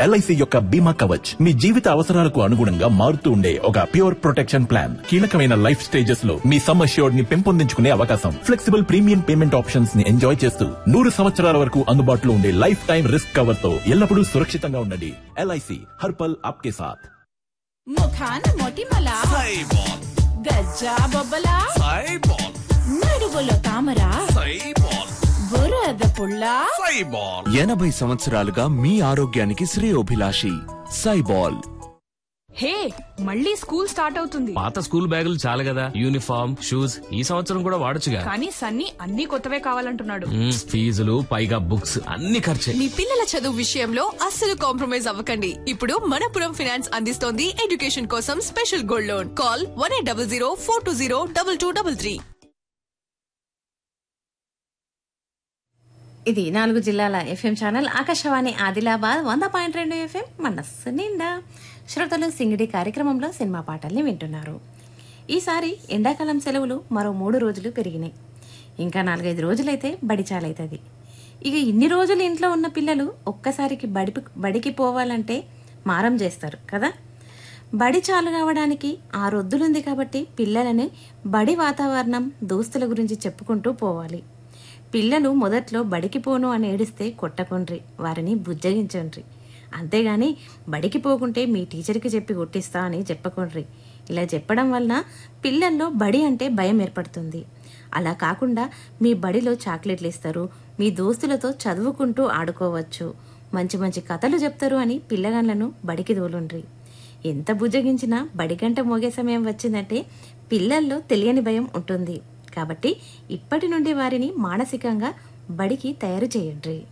LIC యొక్క బీమా కవచ్ మీ జీవిత అవసరాలకు అనుగుణంగా మారుతూ ఉండే ఒక ప్యూర్ ప్రొటెక్షన్ ప్లాన్ కీలకమైన లైఫ్ స్టేజెస్ లో మీ సమ్ అష్యూర్డ్ ని పెంపొందించుకునే అవకాశం ఫ్లెక్సిబుల్ ప్రీమియం పేమెంట్ ఆప్షన్స్ ని ఎంజాయ్ చేస్తూ నూరు సంవత్సరాల వరకు అందుబాటులో ఉండే లైఫ్ టైం రిస్క్ కవర్ తో ఎల్లప్పుడూ సురక్షితంగా ఉండండి ఎల్ఐసి హర్పల్ ఆప్కే సాథ్ ముఖాన మొటిమల సైబాల్ గజ్జా బొబ్బల సైబాల్ నడుగులో తామర సైబాల్ బురద పుల్ల సైబాల్ ఎనభై సంవత్సరాలుగా మీ ఆరోగ్యానికి శ్రేయోభిలాషి సైబాల్ హే మళ్ళీ స్కూల్ స్టార్ట్ అవుతుంది పాత స్కూల్ బ్యాగులు చాలు కదా యూనిఫామ్ షూస్ ఈ సంవత్సరం కూడా వాడొచ్చుగా కానీ సన్నీ అన్ని కొత్తవే కావాలంటున్నాడు మ్మ్, ఫీజులు పైగా బుక్స్ అన్ని ఖర్చే మీ పిల్లల చదువు విషయంలో అస్సలు కాంప్రమైజ్ అవ్వకండి ఇప్పుడు మనపురం ఫినాన్స్ అందిస్తోంది ఎడ్యుకేషన్ కోసం special gold loan call one eight double zero four two zero double two double three ఇది నాలుగు జిల్లాల ఎఫ్ఎం ఛానల్ ఆకాశవాణి ఆదిలాబాద్ వంద పాయింట్ రెండు ఎఫ్ఎం మనస్సు నిండా శ్రోతలు సింగిడి కార్యక్రమంలో సినిమా పాటల్ని వింటున్నారు ఈసారి ఎండాకాలం సెలవులు మరో మూడు రోజులు పెరిగినాయి ఇంకా నాలుగైదు రోజులైతే బడి చాలవుతుంది ఇక ఇన్ని రోజులు ఇంట్లో ఉన్న పిల్లలు ఒక్కసారికి బడి బడికి పోవాలంటే మారం చేస్తారు కదా బడి చాలు కావడానికి ఆ రొద్దులుంది కాబట్టి పిల్లలని బడి వాతావరణం దోస్తుల గురించి చెప్పుకుంటూ పోవాలి పిల్లలు మొదట్లో బడికి పోను అని ఏడిస్తే కొట్టకుండ్రి వారిని బుజ్జగించండ్రి అంతేగాని బడికి పోకుంటే మీ టీచర్కి చెప్పి కొట్టిస్తా అని చెప్పకుండ్రి ఇలా చెప్పడం వలన పిల్లల్లో బడి అంటే భయం ఏర్పడుతుంది అలా కాకుండా మీ బడిలో చాక్లెట్లు ఇస్తారు మీ దోస్తులతో చదువుకుంటూ ఆడుకోవచ్చు మంచి మంచి కథలు చెప్తారు అని పిల్లగాళ్ళను బడికి తోలుండ్రి ఎంత బుజ్జగించినా బడిగంట మోగే సమయం వచ్చిందంటే పిల్లల్లో తెలియని భయం ఉంటుంది కాబట్టి ఇప్పటి నుండి వారిని మానసికంగా బడికి తయారు చేయండి